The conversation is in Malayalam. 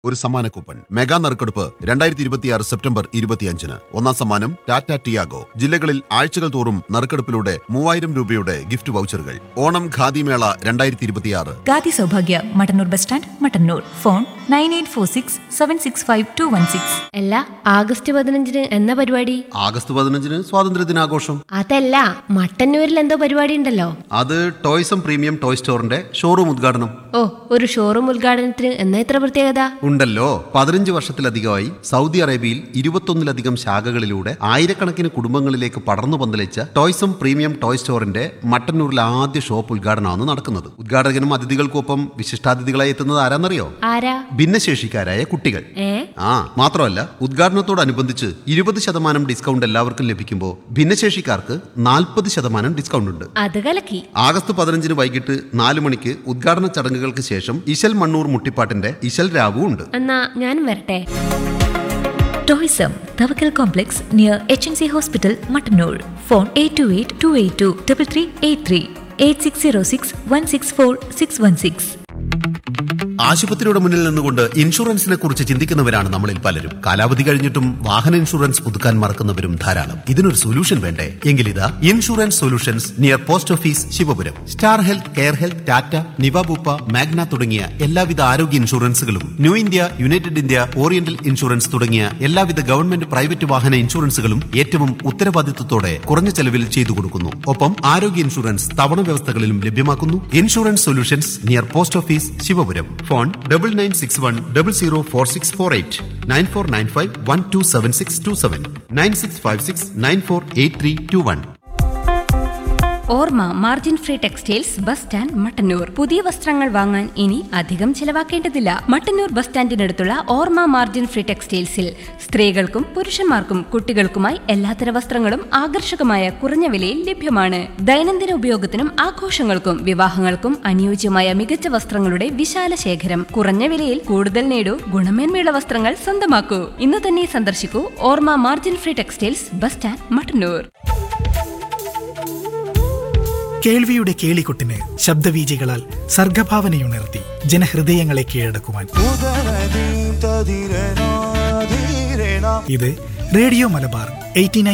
ഒരു സമ്മാന കൂപ്പൺ മെഗാ നറുക്കെടുപ്പ് രണ്ടായിരത്തി ഇരുപത്തിയാറ് സെപ്റ്റംബർ ഇരുപത്തിയഞ്ചിന് ഒന്നാം സമ്മാനം ടാറ്റ ടിയാഗോ ജില്ലകളിൽ ആഴ്ചകൾ തോറും നറുക്കെടുപ്പിലൂടെ മൂവായിരം രൂപയുടെ ഗിഫ്റ്റ് വൗച്ചറുകൾ ഓണം ഖാദി മേള രണ്ടായിരത്തി ഇരുപത്തിയാറ് ഗാദി Saubhagya Mattannur bus stand Mattannur phone nine eight four six seven six five two one six അല്ല ആഗസ്റ്റ് പതിനഞ്ചിന് എന്ന പരിപാടി ആഗസ്റ്റ് പതിനഞ്ചിന് സ്വാതന്ത്ര്യദിനാഘോഷം അതല്ല മട്ടന്നൂരിൽ എന്തോ പരിപാടി ഉണ്ടല്ലോ അത് ടോയ്സം പ്രീമിയം ടോയ് സ്റ്റോറിന്റെ ഷോറൂം ഉദ്ഘാടനം ഓ ഒരു ഷോറൂം ഉദ്ഘാടനത്തിന് എന്നാ ഇത്ര പ്രത്യേകത ഉണ്ടല്ലോ പതിനഞ്ച് വർഷത്തിലധികമായി സൗദി അറേബ്യയിൽ ഇരുപത്തൊന്നിലധികം ശാഖകളിലൂടെ ആയിരക്കണക്കിന് കുടുംബങ്ങളിലേക്ക് പടർന്നു പന്തലിച്ച ടോയ്സം പ്രീമിയം ടോയ് സ്റ്റോറിന്റെ മട്ടന്നൂരിലെ ആദ്യ ഷോപ്പ് ഉദ്ഘാടനമാണ് നടക്കുന്നത് ഉദ്ഘാടകനും അതിഥികൾക്കൊപ്പം വിശിഷ്ടാതിഥികളായി എത്തുന്നത് ആരാന്നറിയോ ആരാ ഭിന്നശേഷിക്കാരായ കുട്ടികൾ ഏ ആ മാത്രമല്ല ഉദ്ഘാടനത്തോടനുബന്ധിച്ച് ഇരുപത് ശതമാനം ഡിസ്കൗണ്ട് എല്ലാവർക്കും ലഭിക്കുമ്പോൾ ഭിന്നശേഷിക്കാർക്ക് നാൽപ്പത് ശതമാനം ഡിസ്കൗണ്ട് ഉണ്ട് അത് കലക്കി ആഗസ്റ്റ് പതിനഞ്ചിന് വൈകിട്ട് നാല് മണിക്ക് ഉദ്ഘാടന ചടങ്ങുകൾക്ക് ശേഷം ഇശൽ മണ്ണൂർ മുട്ടിപ്പാട്ടിന്റെ ഇശൽ രാവു ഉണ്ട് എന്നാ ഞാനും വരട്ടെ Toysom Thavakkal complex near H N C hospital Mattannur phone eight two eight two eight two double three eight three eight six zero six one six four six one six ആശുപത്രിയുടെ മുന്നിൽ നിന്നുകൊണ്ട് ഇൻഷുറൻസിനെ കുറിച്ച് ചിന്തിക്കുന്നവരാണ് നമ്മളിൽ പലരും കാലാവധി കഴിഞ്ഞിട്ടും വാഹന ഇൻഷുറൻസ് പുതുക്കാൻ മറക്കുന്നവരും ധാരാളം ഇതിനൊരു സൊല്യൂഷൻ വേണ്ടേ എങ്കിലിതാ insurance solutions near post office Sivapuram star health care health Tata Niva Bupa Magna തുടങ്ങിയ എല്ലാവിധ ആരോഗ്യ ഇൻഷുറൻസുകളും New India United India Oriental insurance തുടങ്ങിയ എല്ലാവിധ ഗവൺമെന്റ് പ്രൈവറ്റ് വാഹന ഇൻഷുറൻസുകളും ഏറ്റവും ഉത്തരവാദിത്വത്തോടെ കുറഞ്ഞ ചെലവിൽ ചെയ്തു കൊടുക്കുന്നു ഒപ്പം ആരോഗ്യ ഇൻഷുറൻസ് തവണ വ്യവസ്ഥകളിലും ലഭ്യമാക്കുന്നു insurance solutions near post office Sivapuram phone double nine six one double zero four six four eight nine four nine five one two seven six two seven nine six five six nine four eight three two one ഓർമ്മ margin free textiles bus stand Mattannur പുതിയ വസ്ത്രങ്ങൾ വാങ്ങാൻ ഇനി അധികം ചിലവാക്കേണ്ടതില്ല മട്ടന്നൂർ ബസ് സ്റ്റാൻഡിനടുത്തുള്ള ഓർമ്മ മാർജിൻ ഫ്രീ ടെക്സ്റ്റൈൽസിൽ സ്ത്രീകൾക്കും പുരുഷന്മാർക്കും കുട്ടികൾക്കുമായി എല്ലാത്തര വസ്ത്രങ്ങളും ആകർഷകമായ കുറഞ്ഞ വിലയിൽ ലഭ്യമാണ് ദൈനംദിന ഉപയോഗത്തിനും ആഘോഷങ്ങൾക്കും വിവാഹങ്ങൾക്കും അനുയോജ്യമായ മികച്ച വസ്ത്രങ്ങളുടെ വിശാല ശേഖരം കുറഞ്ഞ വിലയിൽ കൂടുതൽ നേടൂ ഗുണമേന്മയുള്ള വസ്ത്രങ്ങൾ സ്വന്തമാക്കൂ ഇന്ന് തന്നെ സന്ദർശിക്കൂ Orma margin free textiles bus stand Mattannur കേൾവിയുടെ കേളികൊട്ടിന് ശബ്ദവീചികളാൽ സർഗഭാവനയുണർത്തി ജനഹൃദയങ്ങളെ കീഴടക്കുവാൻ ഇത് റേഡിയോ മലബാർ എയ്റ്റി